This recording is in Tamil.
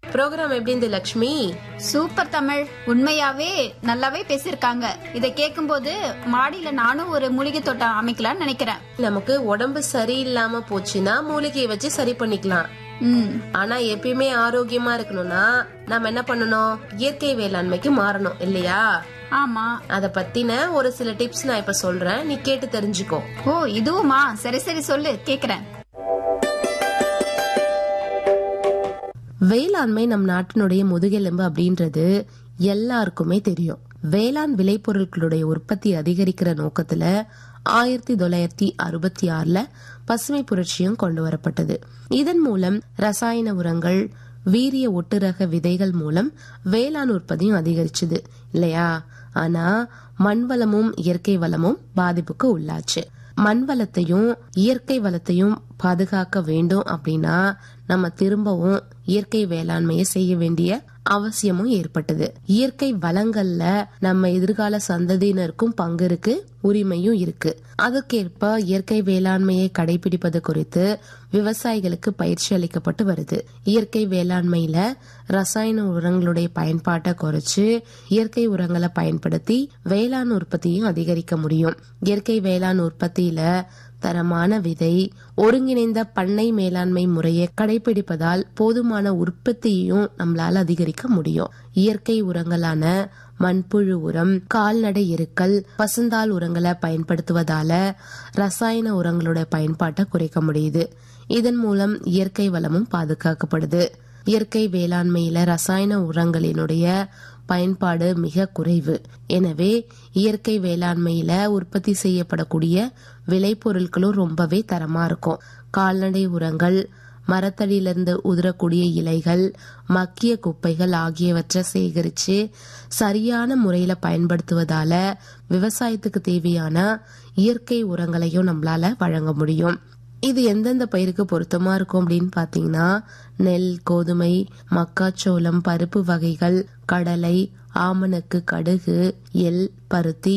ப்ரோக்ராம் எப்படி இருந்து லக்ஷ்மி சூப்பர் தமிழ் உண்மையாவே நல்லாவே பேசியிருக்காங்க இதை கேட்கும்போது மாடியில நானும் ஒரு மூலிகை தோட்டம் அமைக்கலாம்னு நினைக்கிறேன் நமக்கு உடம்பு சரியில்லாம போச்சுன்னா மூலிகையை வச்சு சரி பண்ணிக்கலாம் ம் ஆனா எப்பயுமே ஆரோக்கியமா இருக்கணும்னா நம்ம என்ன பண்ணணும் இயற்கை வேளாண்மைக்கு மாறணும் இல்லையா ஆமா அத பத்தின ஒரு சில டிப்ஸ் நான் இப்ப சொல்றேன் நீ கேட்டு தெரிஞ்சுக்கோ ஓ இதுவுமா சரி சரி சொல்லு கேக்குறேன் வேளாண்மை நம் நாட்டினுடைய முதுகெலும்பு அப்படின்றது எல்லாருக்குமே தெரியும் வேளாண் விளைபொருட்களுடைய உற்பத்தி அதிகரிக்கிற நோக்கத்துல ஆயிரத்தி தொள்ளாயிரத்தி அறுபத்தி ஆறுல பசுமை புரட்சியும் கொண்டு வரப்பட்டது இதன் மூலம் ரசாயன உரங்கள் வீரிய ஒட்டுரக விதைகள் மூலம் வேளாண் உற்பத்தியும் அதிகரிச்சது இல்லையா ஆனா மண் வளமும் இயற்கை வளமும் பாதிப்புக்கு உள்ளாச்சு மண் வளத்தையும் இயற்கை வளத்தையும் பாதுகாக்க வேண்டும் அப்படின்னா நம்ம திரும்பவும் இயற்கை வேளாண்மையை செய்ய வேண்டிய அவசியமும் ஏற்பட்டது இயற்கை வளங்கள்ல நம்ம எதிர்கால சந்ததியினருக்கும் பங்கு இருக்கு உரிமையும் இருக்கு அதற்கேற்ப இயற்கை வேளாண்மையை கடைபிடிப்பது குறித்து விவசாயிகளுக்கு பயிற்சி அளிக்கப்பட்டு வருது இயற்கை வேளாண்மையில ரசாயன உரங்களுடைய பயன்பாட்டை குறைச்சு இயற்கை உரங்களை பயன்படுத்தி வேளாண் உற்பத்தியும் அதிகரிக்க முடியும் இயற்கை வேளாண் உற்பத்தியில தரமான விதை ஒருங்கிணைந்த பண்ணை மேலாண்மை முறையை கடைபிடிப்பதால் போதுமான உற்பத்தியையும் நம்மளால அதிகரிக்க முடியும் இயற்கை உரங்களான மண்புழு உரம் கால்நடை எருக்கள் பசுந்தாள் உரங்களை பயன்படுத்துவதால ரசாயன உரங்களோட பயன்பாட்டை குறைக்க முடியுது இதன் மூலம் இயற்கை வளமும் பாதுகாக்கப்படுது இயற்கை வேளாண்மையில ரசாயன உரங்களினுடைய பயன்பாடு மிக குறைவு எனவே இயற்கை வேளாண்மையில உற்பத்தி செய்யப்படக்கூடிய விளைபொருட்களும் ரொம்பவே தரமா இருக்கும் கால்நடை உரங்கள் மரத்தடியிலிருந்து உதிரக்கூடிய இலைகள் மக்கிய குப்பைகள் ஆகியவற்றை சேகரிச்சு சரியான முறையில பயன்படுத்துவதால விவசாயத்துக்கு தேவையான இயற்கை உரங்களையும் நம்மளால வழங்க முடியும் இது எந்தெந்த பயிருக்கு பொருத்தமா இருக்கும் அப்படின்னு பாத்தீங்கன்னா நெல் கோதுமை மக்காச்சோளம் பருப்பு வகைகள் கடலை ஆமணக்கு கடுகு எள் பருத்தி